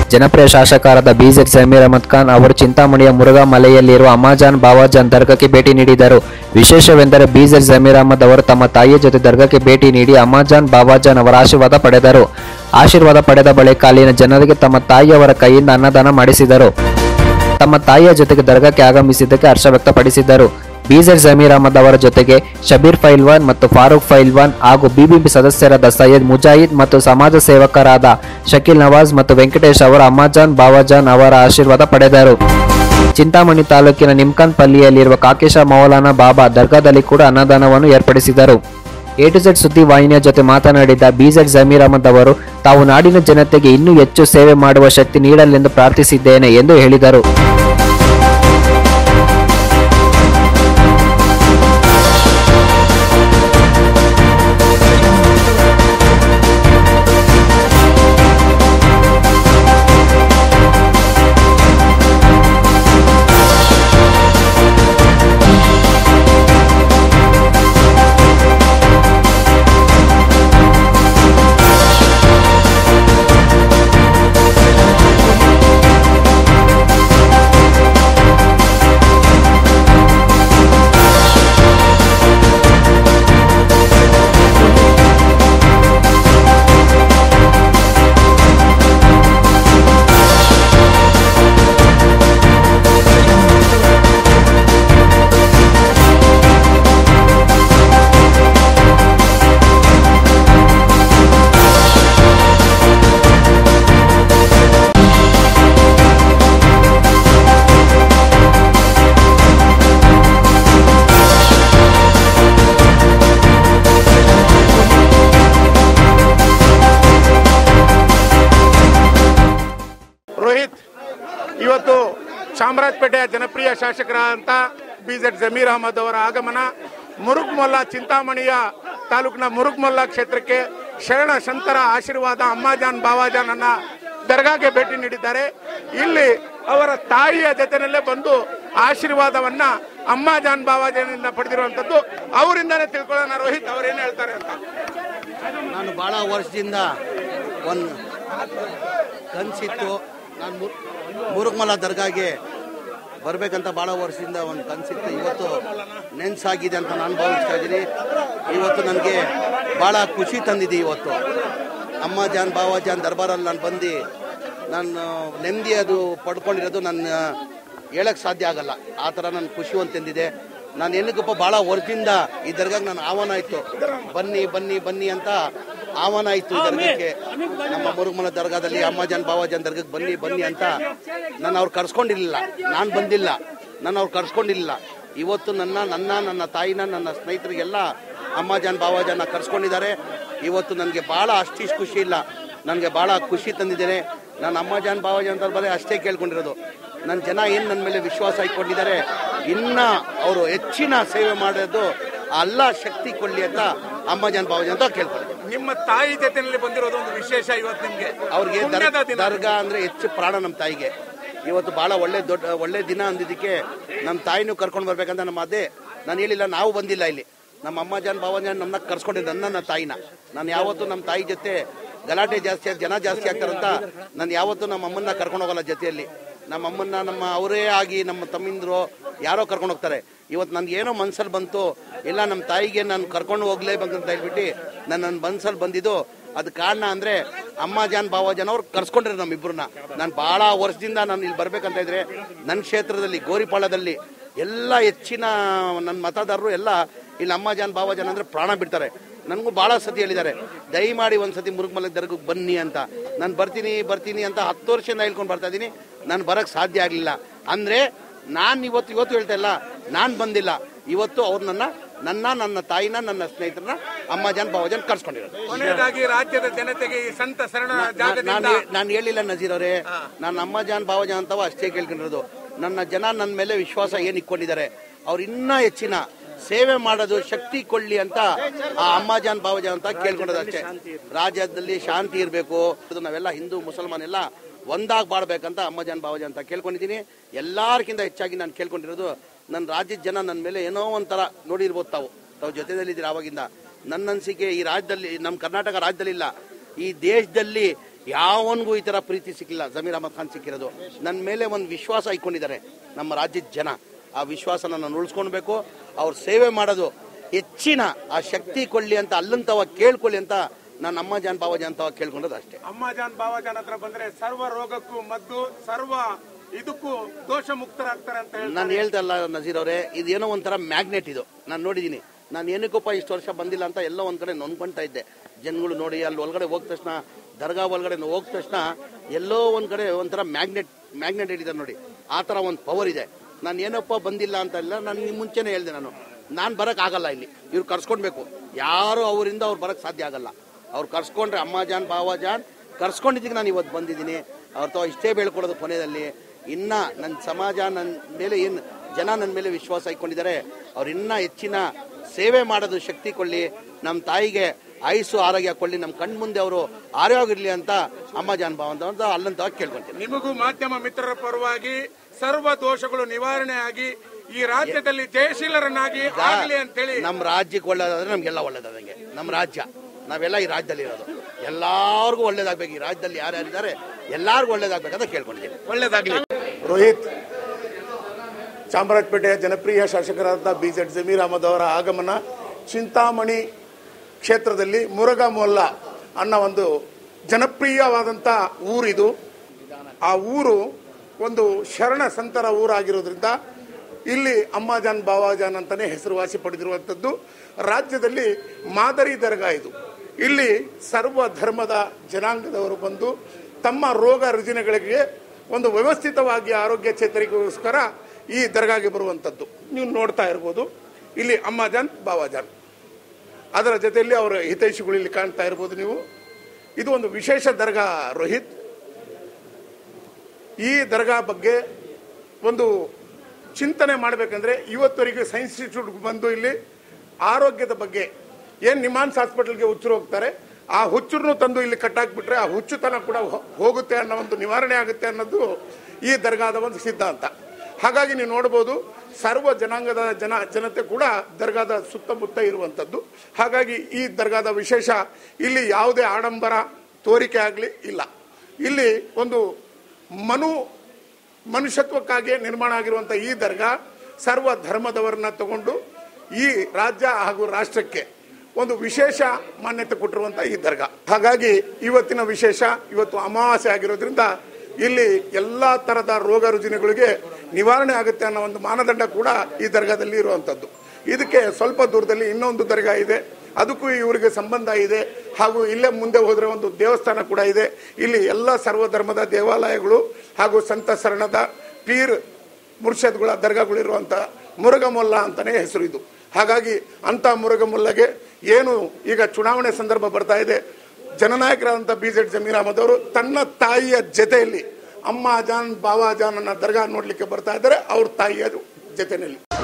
ಜನಪ್ರಿಯ ಶಾಸಕರಾದ ಬಿಜೆಡ್ ಸಮೀರ್ ಅಹಮದ್ ಖಾನ್ ಅವರು ಚಿಂತಾಮಣಿಯ ಮುರುಘಾ ಮಲೆಯಲ್ಲಿರುವ ಅಮಾಜಾನ್ ಬಾವಾಜಾನ್ ದರ್ಗಾಕ್ಕೆ ಭೇಟಿ ನೀಡಿದರು ವಿಶೇಷವೆಂದರೆ ಬಿಜೆಡ್ ಸಮೀರ್ ಅಹಮದ್ ಅವರು ತಮ್ಮ ತಾಯಿಯ ಜೊತೆ ದರ್ಗಾಕ್ಕೆ ಭೇಟಿ ನೀಡಿ ಅಮಾಜಾನ್ ಬಾವಾಜಾನ್ ಅವರ ಆಶೀರ್ವಾದ ಪಡೆದರು ಆಶೀರ್ವಾದ ಪಡೆದ ಬಳಿಕ ಅಲ್ಲಿನ ಜನರಿಗೆ ತಮ್ಮ ತಾಯಿಯವರ ಕೈಯಿಂದ ಅನ್ನದಾನ ಮಾಡಿಸಿದರು ತಮ್ಮ ತಾಯಿಯ ಜೊತೆಗೆ ದರ್ಗಾಕ್ಕೆ ಆಗಮಿಸಿದ್ದಕ್ಕೆ ಹರ್ಷ ವ್ಯಕ್ತಪಡಿಸಿದ್ದರು ಬಿಜೆಡ್ ಜಮೀರ್ ಅಹಮದ್ ಅವರ ಜೊತೆಗೆ ಶಬೀರ್ ಫೈಲ್ವಾನ್ ಮತ್ತು ಫಾರೂಕ್ ಫೈಲ್ವಾನ್ ಹಾಗೂ ಬಿಬಿಎಂಪಿ ಸದಸ್ಯರಾದ ಸೈಯದ್ ಮುಜಾಹಿದ್ ಮತ್ತು ಸಮಾಜ ಸೇವಕರಾದ ಶಕೀಲ್ ನವಾಜ್ ಮತ್ತು ವೆಂಕಟೇಶ್ ಅವರು ಅಮ್ಮಾಜಾನ್ ಬಾವಾಜಾನ್ ಅವರ ಆಶೀರ್ವಾದ ಪಡೆದರು ಚಿಂತಾಮಣಿ ತಾಲೂಕಿನ ನಿಮ್ಕಾನ್ ಪಲ್ಲಿಯಲ್ಲಿರುವ ಕಾಕೇಶ ಮೌಲಾನಾ ಬಾಬಾ ದರ್ಗಾದಲ್ಲಿ ಕೂಡ ಅನ್ನದಾನವನ್ನು ಏರ್ಪಡಿಸಿದರು ಎ ಟು ಝೆಡ್ ಸುದ್ದಿ ವಾಹಿನಿಯ ಜೊತೆ ಮಾತನಾಡಿದ ಬಿಜೆಡ್ ಜಮೀರ್ ಅಹಮದ್ ಅವರು ತಾವು ನಾಡಿನ ಜನತೆಗೆ ಇನ್ನೂ ಹೆಚ್ಚು ಸೇವೆ ಮಾಡುವ ಶಕ್ತಿ ನೀಡಲೆಂದು ಪ್ರಾರ್ಥಿಸಿದ್ದೇನೆ ಎಂದು ಹೇಳಿದರು ರೋಹಿತ್ ಇವತ್ತು ಚಾಮರಾಜಪೇಟೆಯ ಜನಪ್ರಿಯ ಶಾಸಕರಾದಂಥ ಬಿ ಜೆಡ್ ಜಮೀರ್ ಅಹಮದ್ ಅವರ ಆಗಮನ ಮುರುಗ್ಮೊಲ್ಲ ಚಿಂತಾಮಣಿಯ ತಾಲೂಕಿನ ಮುರುಗ್ಮೊಲ್ಲ ಕ್ಷೇತ್ರಕ್ಕೆ ಶರಣ ಸಂತರ ಆಶೀರ್ವಾದ ಅಮ್ಮಾಜಾನ್ ಬಾವಾಜಾನ್ ಅನ್ನ ದರ್ಗಾಗೆ ಭೇಟಿ ನೀಡಿದ್ದಾರೆ ಇಲ್ಲಿ ಅವರ ತಾಯಿಯ ಜೊತೆನಲ್ಲೇ ಬಂದು ಆಶೀರ್ವಾದವನ್ನ ಅಮ್ಮಾಜಾನ್ ಬಾವಾಜಾನಿಂದ ಪಡೆದಿರುವಂತದ್ದು ಅವರಿಂದಾನೇ ತಿಳ್ಕೊಳ್ಳೋಣ ರೋಹಿತ್ ಅವ್ರೇನು ಹೇಳ್ತಾರೆ ಅಂತ ನಾನು ಭಾಳ ವರ್ಷದಿಂದ ಒಂದು ಕನಸಿತ್ತು ನಾನು ಮು ಮುರುಗ್ಮಲ ದರ್ಗಾಗೆ ಬರಬೇಕಂತ ಭಾಳ ವರ್ಷದಿಂದ ಒಂದು ಕನಸಿತ್ತು ಇವತ್ತು ನೆನ್ಸಾಗಿದೆ ಅಂತ ನಾನು ಭಾವಿಸ್ತಾ ಇದ್ದೀನಿ ಇವತ್ತು ನನಗೆ ಭಾಳ ಖುಷಿ ತಂದಿದೆ ಇವತ್ತು ಅಮ್ಮ ಜಾನ್ ಬಾವ ಜಾನ್ ದರ್ಬಾರಲ್ಲಿ ನಾನು ಬಂದು ನಾನು ನೆಮ್ಮದಿ ಅದು ಪಡ್ಕೊಂಡಿರೋದು ನನ್ನ ಹೇಳಕ್ ಸಾಧ್ಯ ಆಗಲ್ಲ ಆ ಥರ ನನ್ನ ಖುಷಿ ಒಂದು ತಂದಿದೆ ನಾನು ಏನಕ್ಕಪ್ಪ ಭಾಳ ವರ್ಷದಿಂದ ಈ ದರ್ಗಾಗೆ ನಾನು ಆಹ್ವಾನ ಇತ್ತು ಬನ್ನಿ ಬನ್ನಿ ಬನ್ನಿ ಅಂತ ಆಹ್ವಾನ ಇತ್ತು ಈ ದರ್ಗಕ್ಕೆ ನಮ್ಮ ಮುರುಗಮಲ ದರ್ಗಾದಲ್ಲಿ ಅಮ್ಮಜಾನ್ ಬಾವಾಜಾನ್ ದರ್ಗಕ್ಕೆ ಬನ್ನಿ ಬನ್ನಿ ಅಂತ ನಾನು ಅವ್ರು ಕರ್ಸ್ಕೊಂಡಿರ್ಲಿಲ್ಲ ನಾನು ಬಂದಿಲ್ಲ ನಾನು ಅವ್ರು ಕರ್ಸ್ಕೊಂಡಿಲ್ಲ ಇವತ್ತು ನನ್ನ ನನ್ನ ನನ್ನ ತಾಯಿನ ನನ್ನ ಸ್ನೇಹಿತರಿಗೆಲ್ಲ ಅಮ್ಮಜಾನ್ ಬಾವಾಜಾನ ಕರ್ಸ್ಕೊಂಡಿದ್ದಾರೆ ಇವತ್ತು ನನಗೆ ಭಾಳ ಅಷ್ಟಿಷ್ಟು ಖುಷಿ ಇಲ್ಲ ನನಗೆ ಭಾಳ ಖುಷಿ ತಂದಿದ್ದೇನೆ ನಾನು ಅಮ್ಮಜಾನ್ ಬಾವಾಜಾನ್ ದರ್ಬಾರೇ ಅಷ್ಟೇ ಕೇಳ್ಕೊಂಡಿರೋದು ನನ್ನ ಜನ ಏನು ನನ್ನ ಮೇಲೆ ವಿಶ್ವಾಸ ಇಟ್ಕೊಂಡಿದ್ದಾರೆ ಇನ್ನ ಅವರು ಹೆಚ್ಚಿನ ಸೇವೆ ಮಾಡೋದು ಅಲ್ಲ ಶಕ್ತಿ ಕೊಡ್ಲಿ ಅಂತ ಅಮ್ಮಜಾನ್ ಬಾವಾಜಾನ್ ಅಂತ ಕೇಳ್ಕೊಂಡಿದ್ದೀನಿ ನಿಮ್ಮ ತಾಯಿ ಜೊತೆನಲ್ಲಿ ಬಂದಿರೋದು ಒಂದು ವಿಶೇಷ ಇವತ್ತು ನಿಮ್ಗೆ ಅವ್ರಿಗೆ ದರ್- ಪುಣ್ಯದ ದಿನ. ದರ್ಗಾ ಅಂದ್ರೆ ಹೆಚ್ಚು ಪ್ರಾಣ ನಮ್ಮ ತಾಯಿಗೆ ಇವತ್ತು ಬಹಳ ಒಳ್ಳೆ ದೊಡ್ಡ ಒಳ್ಳೆ ದಿನ ಅಂದಿದ್ದಕ್ಕೆ ನಮ್ಮ ತಾಯಿನೂ ಕರ್ಕೊಂಡು ಬರ್ಬೇಕಂತ ನಮ್ಮ ಅದೇ ನಾನು ಹೇಳಿಲ್ಲ ನಾವು ಬಂದಿಲ್ಲ ಇಲ್ಲಿ ನಮ್ಮ ಅಮ್ಮ ಜಾನ್ ಬಾವ ಜಾನ್ ನಮ್ಮನ್ನ ಕರ್ಸ್ಕೊಂಡಿದ್ದು ನನ್ನ ನನ್ನ ತಾಯಿನ ನಾನು ಯಾವತ್ತೂ ನಮ್ಮ ತಾಯಿ ಜೊತೆ ಗಲಾಟೆ ಜಾಸ್ತಿ ಆಗಿ ಜನ ಜಾಸ್ತಿ ಆಗ್ತಾರಂತ ನಾನು ಯಾವತ್ತೂ ನಮ್ಮ ಅಮ್ಮನ್ನ ಕರ್ಕೊಂಡು ಹೋಗಲ್ಲ ಜೊತೆಯಲ್ಲಿ ನಮ್ಮ ಅಮ್ಮನ್ನ ನಮ್ಮ ಅವರೇ ಆಗಿ ನಮ್ಮ ತಮ್ಮಿಂದ್ರು ಯಾರೋ ಕರ್ಕೊಂಡು ಹೋಗ್ತಾರೆ ಇವತ್ತು ನನ್ಗೆ ಏನೋ ಮನ್ಸಲ್ಲಿ ಬಂತು ಇಲ್ಲ ನಮ್ಮ ತಾಯಿಗೆ ನಾನು ಕರ್ಕೊಂಡು ಹೋಗ್ಲೇಬೇಕಂತ ಹೇಳ್ಬಿಟ್ಟು ನಾನು ನನ್ನ ಮನ್ಸಲ್ಲಿ ಬಂದಿದ್ದು ಅದು ಕಾರಣ ಅಂದ್ರೆ ಅಮ್ಮ ಜಾನ್ ಬಾವ ಜಾನ್ ಅವ್ರು ಕರ್ಸ್ಕೊಂಡ್ರೆ ನಮ್ಮಿಬ್ರನ್ನ ನಾನು ಬಹಳ ವರ್ಷದಿಂದ ನಾನು ಇಲ್ಲಿ ಬರ್ಬೇಕಂತ ಇದ್ರೆ ನನ್ನ ಕ್ಷೇತ್ರದಲ್ಲಿ ಗೋರಿಪಾಳ್ಯದಲ್ಲಿ ಎಲ್ಲ ಹೆಚ್ಚಿನ ನನ್ನ ಮತದಾರರು ಎಲ್ಲ ಇಲ್ಲಿ ಅಮ್ಮ ಜಾನ್ ಬಾವ ಜಾನ್ ಅಂದ್ರೆ ಪ್ರಾಣ ಬಿಡ್ತಾರೆ ನನಗೂ ಬಹಳ ಸತಿ ಹೇಳಿದ್ದಾರೆ ದಯಮಾಡಿ ಒಂದ್ಸತಿ ಮುರುಗ್ಮಲ ದರ್ಗಕ್ಕೆ ಬನ್ನಿ ಅಂತ ನಾನು ಬರ್ತೀನಿ ಬರ್ತೀನಿ ಅಂತ ಹತ್ತು ವರ್ಷದಿಂದ ಹೇಳ್ಕೊಂಡು ಬರ್ತಾ ಇದ್ದೀನಿ ನಾನು ಬರಕ್ ಸಾಧ್ಯ ಆಗಲಿಲ್ಲ ಅಂದ್ರೆ ನಾನು ಇವತ್ತು ಇವತ್ತು ಹೇಳ್ತಾ ಇಲ್ಲ ನಾನು ಬಂದಿಲ್ಲ ಇವತ್ತು ಅವ್ರು ನನ್ನ ನನ್ನ ನನ್ನ ತಾಯಿನ ನನ್ನ ಸ್ನೇಹಿತರನ್ನ ಅಮ್ಮ ಜಾನ್ ಬಾವ ಜಾನ್ ಕರ್ಸ್ಕೊಂಡಿರೋದು ಕೊನೆಯದಾಗಿ ರಾಜ್ಯದ ಜನತೆಗೆ ಈ ಸಂತ ಶರಣ ನಾನು ಜಾಗದಿಂದ ನಾನು ಹೇಳಿಲ್ಲ ನಜೀರ್ ಅವರೇ ನಾನು ಅಮ್ಮ ಜಾನ್ ಬಾವ ಜಾನ್ ಅಂತವ ಅಷ್ಟೇ ಕೇಳ್ಕೊಂಡಿರೋದು ನನ್ನ ಜನ ನನ್ನ ಮೇಲೆ ವಿಶ್ವಾಸ ಏನ್ ಇಟ್ಕೊಂಡಿದ್ದಾರೆ ಅವ್ರು ಇನ್ನೂ ಹೆಚ್ಚಿನ ಸೇವೆ ಮಾಡೋದು ಶಕ್ತಿ ಕೊಳ್ಳಿ ಅಂತ ಆ ಅಮ್ಮ ಜಾನ್ ಬಾವ ಜಾನ್ ಅಂತ ಕೇಳ್ಕೊಂಡದ್ದು ಅಷ್ಟೇ ರಾಜ್ಯದಲ್ಲಿ ಶಾಂತಿ ಇರಬೇಕು ನಾವೆಲ್ಲ ಹಿಂದೂ ಮುಸಲ್ಮಾನ್ ಎಲ್ಲ ಒಂದಾಗಿ ಬಾಳ್ಬೇಕಂತ ಅಮ್ಮ ಜಾನ್ ಬಾವ ಜಾನ್ ಅಂತ ಕೇಳ್ಕೊಂಡಿದ್ದೀನಿ ಎಲ್ಲಾರ್ಕಿಂತ ಹೆಚ್ಚಾಗಿ ನಾನು ಕೇಳ್ಕೊಂಡಿರೋದು ನನ್ನ ರಾಜ್ಯದ ಜನ ನನ್ನ ಮೇಲೆ ಏನೋ ಒಂಥರ ನೋಡಿರ್ಬೋದು ತಾವು ತಾವು ಜೊತೆದಲ್ಲಿದ್ದೀರಿ ಆವಾಗಿಂದ ನನ್ನ ಅನಿಸಿಕೆ ಈ ರಾಜ್ಯದಲ್ಲಿ ನಮ್ಮ ಕರ್ನಾಟಕ ರಾಜ್ಯದಲ್ಲಿ ಇಲ್ಲ ಈ ದೇಶದಲ್ಲಿ ಯಾವನಿಗೂ ಈ ಥರ ಪ್ರೀತಿ ಸಿಕ್ಕಿಲ್ಲ ಜಮೀರ್ ಅಹಮದ್ ಖಾನ್ ಸಿಕ್ಕಿರೋದು ನನ್ನ ಮೇಲೆ ಒಂದು ವಿಶ್ವಾಸ ಇಟ್ಕೊಂಡಿದ್ದಾರೆ ನಮ್ಮ ರಾಜ್ಯದ ಜನ ಆ ವಿಶ್ವಾಸನ ನಾನು ಉಳಿಸ್ಕೊಳ್ಬೇಕು ಅವ್ರ ಸೇವೆ ಮಾಡೋದು ಹೆಚ್ಚಿನ ಆ ಶಕ್ತಿ ಕೊಡ್ಲಿ ಅಂತ ಅಲ್ಲಂತವ ಕೇಳ್ಕೊಳ್ಳಿ ಅಂತ ನಾನು ಅಮ್ಮ ಜಾನ್ ಬಾಬಾ ಜಾನ್ ಅಂತವ ಕೇಳ್ಕೊಂಡದ್ದು ಅಷ್ಟೇ ಅಮ್ಮಜಾನ್ ಬಾವಾಜಾನ್ ಹತ್ರ ಬಂದ್ರೆ ಸರ್ವ ರೋಗಕ್ಕೂ ಮದ್ದು ಸರ್ವ ಇದಕ್ಕೂ ದೋಷ ಮುಕ್ತರಾಗ್ತಾರೆ ಅಂತ ನಾನು ಹೇಳ್ತಾರೆ ಹೇಳ್ತಾ ಇಲ್ಲ ನಜೀರ್ ಅವರೇ ಇದೇನೋ ಒಂಥರ ಮ್ಯಾಗ್ನೆಟ್ ಇದು ನಾನು ನೋಡಿದ್ದೀನಿ ನಾನು ಏನಕ್ಕಪ್ಪ ಇಷ್ಟು ವರ್ಷ ಬಂದಿಲ್ಲ ಅಂತ ಎಲ್ಲ ಒಂದ್ ಕಡೆ ನೊಂದ್ಕೊಂತಾ ಇದ್ದೆ ಜನಗಳು ನೋಡಿ ಅಲ್ಲಿ ಒಳಗಡೆ ಹೋದ ತಕ್ಷಣ ದರ್ಗಾ ಒಳಗಡೆ ಹೋದ ತಕ್ಷಣ ಎಲ್ಲೋ ಒಂದ್ ಕಡೆ ಒಂಥರ ಮ್ಯಾಗ್ನೆಟ್ ಮ್ಯಾಗ್ನೆಟ್ ಹಿಡಿದಾರೆ ನೋಡಿ ಆ ಥರ ಒಂದು ಪವರ್ ಇದೆ ನಾನು ಏನಪ್ಪ ಬಂದಿಲ್ಲ ಅಂತ ಇಲ್ಲ ನಾನು ನಿಮ್ಮ ಮುಂಚೆನೇ ಹೇಳಿದೆ ನಾನು ನಾನು ಬರಕ್ ಆಗಲ್ಲ ಇಲ್ಲಿ ಇವ್ರು ಕರ್ಸ್ಕೊಳ್ಬೇಕು ಯಾರು ಅವರಿಂದ ಅವ್ರು ಬರಕ್ ಸಾಧ್ಯ ಆಗಲ್ಲ ಅವ್ರು ಕರ್ಸ್ಕೊಂಡ್ರೆ ಅಮ್ಮ ಜಾನ್ ಬಾವ ಜಾನ್ ಕರ್ಸ್ಕೊಂಡಿದ್ದಕ್ಕೆ ನಾನು ಇವತ್ತು ಬಂದಿದ್ದೀನಿ ಅವ್ರ ತಾವ ಇಷ್ಟೇ ಬೇಳ್ಕೊಡೋದು ಕೊನೆಯಲ್ಲಿ ಇನ್ನ ನನ್ನ ಸಮಾಜ ನನ್ನ ಮೇಲೆ ಏನು ಜನ ನನ್ನ ಮೇಲೆ ವಿಶ್ವಾಸ ಇಟ್ಕೊಂಡಿದ್ದಾರೆ ಅವ್ರು ಇನ್ನ ಹೆಚ್ಚಿನ ಸೇವೆ ಮಾಡೋದು ಶಕ್ತಿ ಕೊಳ್ಳಿ ನಮ್ಮ ತಾಯಿಗೆ ಆಯುಸ್ಸು ಆರೋಗ್ಯ ಕೊಳ್ಳಿ ನಮ್ಮ ಕಣ್ ಮುಂದೆ ಅವರು ಆರೋಗ್ಯವಾಗಿರ್ಲಿ ಅಂತ ಅಮ್ಮ ಜಾನ್ ಬಾವ ಅಂತ ಅಲ್ಲಂತ ಕೇಳ್ಕೊಂತೀನಿ ನಿಮಗೂ ಮಾಧ್ಯಮ ಮಿತ್ರರ ಪರವಾಗಿ ಸರ್ವ ದೋಷಗಳು ನಿವಾರಣೆ ಆಗಿ ಈ ರಾಜ್ಯದಲ್ಲಿ ಜಯಶೀಲರನ್ನಾಗಿ ಆಗಲಿ ಅಂತೇಳಿ ನಮ್ಮ ರಾಜ್ಯಕ್ಕೆ ಒಳ್ಳೇದಾದ್ರೆ ನಮ್ಗೆಲ್ಲ ಒಳ್ಳೇದಾದಂಗೆ ನಮ್ಮ ರಾಜ್ಯ ನಾವೆಲ್ಲ ಈ ರಾಜ್ಯದಲ್ಲಿ ಇರೋದು ಎಲ್ಲಾರ್ಗೂ ಒಳ್ಳೇದಾಗ್ಬೇಕು ಈ ರಾಜ್ಯದಲ್ಲಿ ಯಾರ್ಯಾರಿದ್ದಾರೆ ಎಲ್ಲಾರ್ಗೂ ಒಳ್ಳೇದಾಗ್ಬೇಕಂತ ಕೇಳ್ಕೊಂಡಿದ್ದೀನಿ ಒಳ್ಳೇದಾಗ್ಲಿ ರೋಹಿತ್ ಚಾಮರಾಜಪೇಟೆಯ ಜನಪ್ರಿಯ ಶಾಸಕರಾದ ಬಿ ಜೆಡ್ ಜಮೀರ್ ಅಹಮದ್ ಅವರ ಆಗಮನ ಚಿಂತಾಮಣಿ ಕ್ಷೇತ್ರದಲ್ಲಿ ಮುರುಘಾ ಮೊಲ್ಲ ಅನ್ನೋ ಒಂದು ಜನಪ್ರಿಯವಾದಂಥ ಊರಿದು ಆ ಊರು ಒಂದು ಶರಣ ಸಂತರ ಊರಾಗಿರೋದ್ರಿಂದ ಇಲ್ಲಿ ಅಮ್ಮಾಜಾನ್ ಬಾವಾಜಾನ್ ಅಂತಾನೆ ಹೆಸರುವಾಸಿ ಪಡೆದಿರುವಂಥದ್ದು ರಾಜ್ಯದಲ್ಲಿ ಮಾದರಿ ದರ್ಗಾ ಇದು ಇಲ್ಲಿ ಸರ್ವ ಧರ್ಮದ ಜನಾಂಗದವರು ಬಂದು ತಮ್ಮ ರೋಗ ರುಜಿನಗಳಿಗೆ ಒಂದು ವ್ಯವಸ್ಥಿತವಾಗಿ ಆರೋಗ್ಯ ಚೇತರಿಕೆಗೋಸ್ಕರ ಈ ದರ್ಗಾಗೆ ಬರುವಂಥದ್ದು ನೀವು ನೋಡ್ತಾ ಇರ್ಬೋದು ಇಲ್ಲಿ ಅಮ್ಮಾಜಾನ್ ಬಾವಾಜಾನ್ ಅದರ ಜೊತೆಯಲ್ಲಿ ಅವರ ಹಿತೈಷಿಗಳು ಇಲ್ಲಿ ಕಾಣ್ತಾ ಇರ್ಬೋದು ನೀವು ಇದು ಒಂದು ವಿಶೇಷ ದರ್ಗಾ ರೋಹಿತ್ ಈ ದರ್ಗಾ ಬಗ್ಗೆ ಒಂದು ಚಿಂತನೆ ಮಾಡಬೇಕಂದ್ರೆ ಇವತ್ತವರೆಗೆ ಸೈನ್ಸ್ ಇನ್ಸ್ಟಿಟ್ಯೂಟ್ ಬಂದು ಇಲ್ಲಿ ಆರೋಗ್ಯದ ಬಗ್ಗೆ ಏನ್ ನಿಮಾನ್ಸ್ ಹಾಸ್ಪಿಟಲ್ಗೆ ಹುಚ್ಚರು ಹೋಗ್ತಾರೆ ಆ ಹುಚ್ಚರನ್ನು ತಂದು ಇಲ್ಲಿ ಕಟ್ಟಾಕ್ಬಿಟ್ರೆ ಆ ಹುಚ್ಚುತನ ಕೂಡ ಹೋ- ಹೋಗುತ್ತೆ ಅನ್ನೋ ಒಂದು ನಿವಾರಣೆ ಆಗುತ್ತೆ ಅನ್ನೋದು ಈ ದರ್ಗಾದ ಒಂದು ಸಿದ್ಧಾಂತ ಹಾಗಾಗಿ ನೀವು ನೋಡ್ಬೋದು ಸರ್ವ ಜನಾಂಗದ ಜನ ಜನತೆ ಕೂಡ ದರ್ಗಾದ ಸುತ್ತಮುತ್ತ ಇರುವಂಥದ್ದು ಹಾಗಾಗಿ ಈ ದರ್ಗಾದ ವಿಶೇಷ ಇಲ್ಲಿ ಯಾವುದೇ ಆಡಂಬರ ತೋರಿಕೆ ಆಗಲಿ ಇಲ್ಲ ಇಲ್ಲಿ ಒಂದು ಮನು ಮನುಷ್ಯತ್ವಕ್ಕಾಗಿ ನಿರ್ಮಾಣ ಆಗಿರುವಂಥ ಈ ದರ್ಗಾ ಸರ್ವ ಧರ್ಮದವರನ್ನ ತಗೊಂಡು ಈ ರಾಜ್ಯ ಹಾಗೂ ರಾಷ್ಟ್ರಕ್ಕೆ ಒಂದು ವಿಶೇಷ ಮಾನ್ಯತೆ ಕೊಟ್ಟಿರುವಂಥ ಈ ದರ್ಗಾ ಹಾಗಾಗಿ ಇವತ್ತಿನ ವಿಶೇಷ ಇವತ್ತು ಅಮಾವಾಸ್ಯೆ ಆಗಿರೋದ್ರಿಂದ ಇಲ್ಲಿ ಎಲ್ಲಾ ತರದ ರೋಗ ರುಜಿನಗಳಿಗೆ ನಿವಾರಣೆ ಆಗುತ್ತೆ ಅನ್ನೋ ಒಂದು ಮಾನದಂಡ ಕೂಡ ಈ ದರ್ಗಾದಲ್ಲಿ ಇರುವಂತದ್ದು ಇದಕ್ಕೆ ಸ್ವಲ್ಪ ದೂರದಲ್ಲಿ ಇನ್ನೊಂದು ದರ್ಗಾ ಇದೆ ಅದಕ್ಕೂ ಇವರಿಗೆ ಸಂಬಂಧ ಇದೆ ಹಾಗೂ ಇಲ್ಲೇ ಮುಂದೆ ಹೋದ್ರೆ ಒಂದು ದೇವಸ್ಥಾನ ಕೂಡ ಇದೆ ಇಲ್ಲಿ ಎಲ್ಲ ಸರ್ವಧರ್ಮದ ದೇವಾಲಯಗಳು ಹಾಗೂ ಸಂತ ಶರಣದ ಪೀರ್ ಮುರ್ಷದ್ಗಳ ದರ್ಗಾಗಳು ಇರುವಂತ ಮುರುಗಮೊಲ್ಲ ಅಂತಾನೆ ಹೆಸರು ಇದು ಹಾಗಾಗಿ ಅಂತ ಮುರುಗಮೊಲ್ಲಗೆ ಏನು ಈಗ ಚುನಾವಣೆ ಸಂದರ್ಭ ಬರ್ತಾ ಇದೆ ಜನನಾಯಕರಾದಂಥ ಬಿ ಜೆಡ್ ಜಮೀರ್ ಅಹಮದ್ ಅವರು ತನ್ನ ತಾಯಿಯ ಜೊತೆಯಲ್ಲಿ ಅಮ್ಮ ಜಾನ್ ಬಾವಾ ಜಾನ್ ಅನ್ನೋ ದರ್ಗಾ ನೋಡ್ಲಿಕ್ಕೆ ಬರ್ತಾ ಇದ್ದಾರೆ ಅವ್ರ ತಾಯಿಯ ಜೊತೆಯಲ್ಲಿ